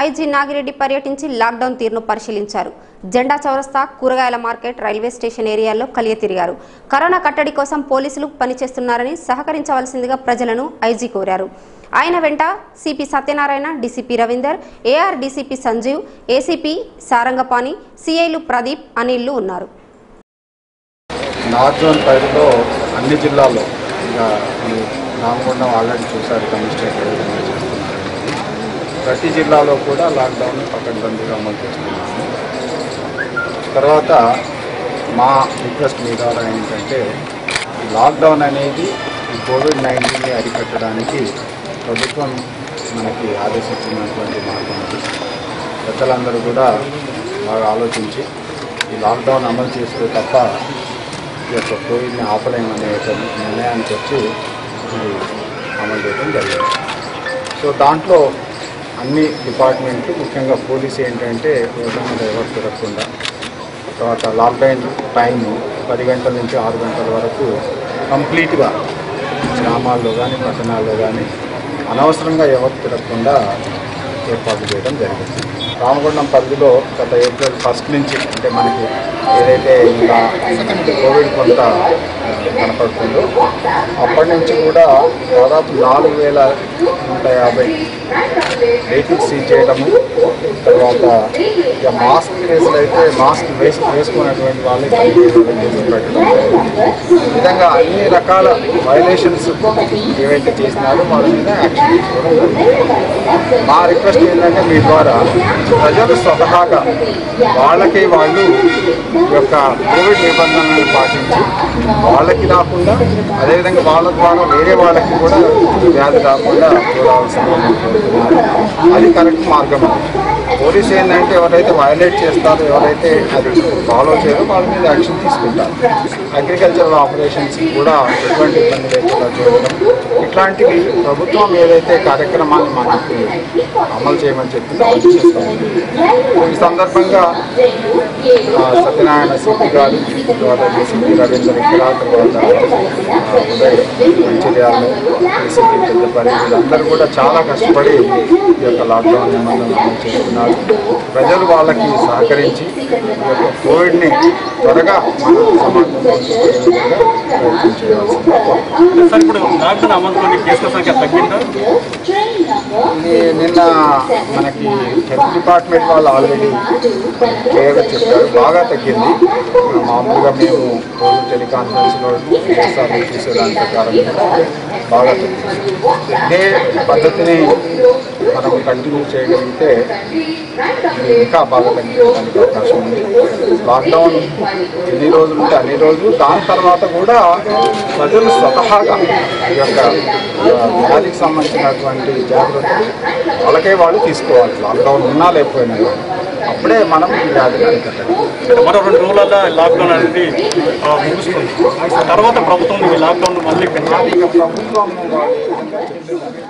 IG Nagireddy పర్యటించి lockdown తీరును పరిశీలించారు జెండా చౌరస్తా కూరగాయల మార్కెట్ రైల్వే స్టేషన్ ఏరియాల్లో కలియ తిరిగారు కరోనా కట్టడి కోసం పోలీసులు పనిచేస్తున్నారని సహకరించవలసిందిగా ప్రజలను ఐజీ కోరారు ఆయన వెంట CP Satyanarayana DCP Ravinder AR DCP Sanjeev ACP Sarangapani సిఐలు ప్రదీప్ అనిల్లు ఉన్నారు నార్త్ జోన్ పరిధిలో అన్ని జిల్లాల్లో ఇంకా ఈ రామగుండం ఆల్రెడీ చూశారు కమిషనరేట్ ఏ విధంగా చేస్తున్నారు ప్రతి జిల్లాలో కూడా లాక్డౌన్ పకడ్బందీగా అమలు చేస్తున్నాము తర్వాత మా రిక్వెస్ట్ మీ ద్వారా ఏంటంటే ఈ లాక్డౌన్ అనేది ఈ కోవిడ్ నైన్టీన్ని అరికట్టడానికి ప్రభుత్వం మనకి ఆదేశించినటువంటి మార్గం అది పెద్దలందరూ కూడా బాగా ఆలోచించి ఈ లాక్డౌన్ అమలు చేస్తే తప్ప ఈ యొక్క కోవిడ్ని ఆపలేమనే ఒక నిర్ణయానికి వచ్చి ఇది అమలు చేయడం జరిగింది సో దాంట్లో అన్ని డిపార్ట్మెంట్లు ముఖ్యంగా పోలీస్ ఏంటంటే రోడ్ల మీద ఎవరు తిరగకుండా తర్వాత లాక్డౌన్ టైం పది గంటల నుంచి ఆరు గంటల వరకు కంప్లీట్గా గ్రామాల్లో కానీ పట్టణాల్లో కానీ అనవసరంగా ఎవరు తిరగకుండా ఏర్పాటు చేయడం జరిగింది రామగుండం పరిధిలో గత ఏప్రిల్ ఫస్ట్ నుంచి అంటే మనకి ఏదైతే ఇంకా కోవిడ్ కొంత కనపడుతుందో అప్పటి నుంచి కూడా దాదాపు నాలుగు వేల నూట యాభై వెహికల్స్ సీజ్ చేయడము తర్వాత ఇక మాస్క్ కేసులు అయితే మాస్క్ వేసు వేసుకున్నటువంటి వాళ్ళకి పదిహేను వేల కేసులు పెట్టడం ఈ విధంగా అన్ని రకాల వైలేషన్స్ ఏవైతే చేసినారో వాళ్ళ మీద యాక్షన్ తీసుకోవడం జరిగింది మా రిక్వెస్ట్ ఏంటంటే మీ ద్వారా ప్రజలు స్వతహాగా వాళ్ళకి వాళ్ళు ఈ యొక్క కోవిడ్ నిబంధనలను పాటించి వాళ్ళకి రాకుండా అదేవిధంగా వాళ్ళ ద్వారా వేరే వాళ్ళకి కూడా వ్యాధి రాకుండా చూడాల్సిందని కోరుతున్నాను అది కరెక్ట్ మార్గం పోలీస్ ఏంటంటే ఎవరైతే వైలేట్ చేస్తారో ఎవరైతే అది ఫాలో చేయరో వాళ్ళ మీద యాక్షన్ తీసుకుంటారు అగ్రికల్చరల్ ఆపరేషన్స్ కూడా ఎటువంటి ఇబ్బంది లేకుండా చూడడం ఇట్లాంటివి ప్రభుత్వం ఏదైతే కార్యక్రమాన్ని మనకి అమలు చేయమని చెప్పిందో అది చేస్తాం ఈ సందర్భంగా ఆ, సత్యనారాయణ సిపి గారు తర్వాత డీసీపీ రవీంద్ర ఇక్కడ తర్వాత ఆ, ఉదయ్ మంచిర్యాలలో డీసీపీ పెద్దపల్లి వీళ్ళందరూ కూడా చాలా కష్టపడి ఈ యొక్క లాక్డౌన్ నిబంధనలు అమలు చేస్తున్నారు ప్రజలు వాళ్ళకి సహకరించి ఈ యొక్క కోవిడ్ని త్వరగా మన సమాజంలో తీసుకునే విధంగా ప్రయత్నం చేయాల్సిందిగా కోరుతున్నాను. సార్ ఇప్పుడు లాక్డౌన్ అమలుతోని కేసుల సంఖ్య తగ్గిందా ఇది నిన్న మనకి హెల్త్ డిపార్ట్మెంట్ వాళ్ళు ఆల్రెడీ క్లియర్గా చెప్పారు బాగా తగ్గింది మామూలుగా మేము రోజు టెలికాన్ఫరెన్స్లో చేస్తాము చూసేదాని ప్రకారం కూడా బాగా తగ్గింది ఇదే పద్ధతిని మనం కంటిన్యూ చేయగలిగితే ఇది ఇంకా బాగా తగ్గడానికి అవకాశం ఉంది లాక్డౌన్ ఎన్ని రోజులు ఉంటే అన్ని రోజులు దాని తర్వాత కూడా ప్రజలు స్వతహాగా ఈ యొక్క ఆ, వ్యాధికి సంబంధించినటువంటి జాగ్రత్తలు వాళ్ళకే వాళ్ళు తీసుకోవాలి లాక్డౌన్ ఉన్నా లేకపోయినా కానీ. అప్పుడే మనం ఈ వ్యాధిని అరికట్టాలి మరో రెండు రోజులలో లాక్డౌన్ అనేది ఆ, ముగుస్తుంది తర్వాత ప్రభుత్వం ఈ లాక్డౌన్ మళ్ళీ పెంచాలి ఇక ప్రభుత్వం వాళ్ళు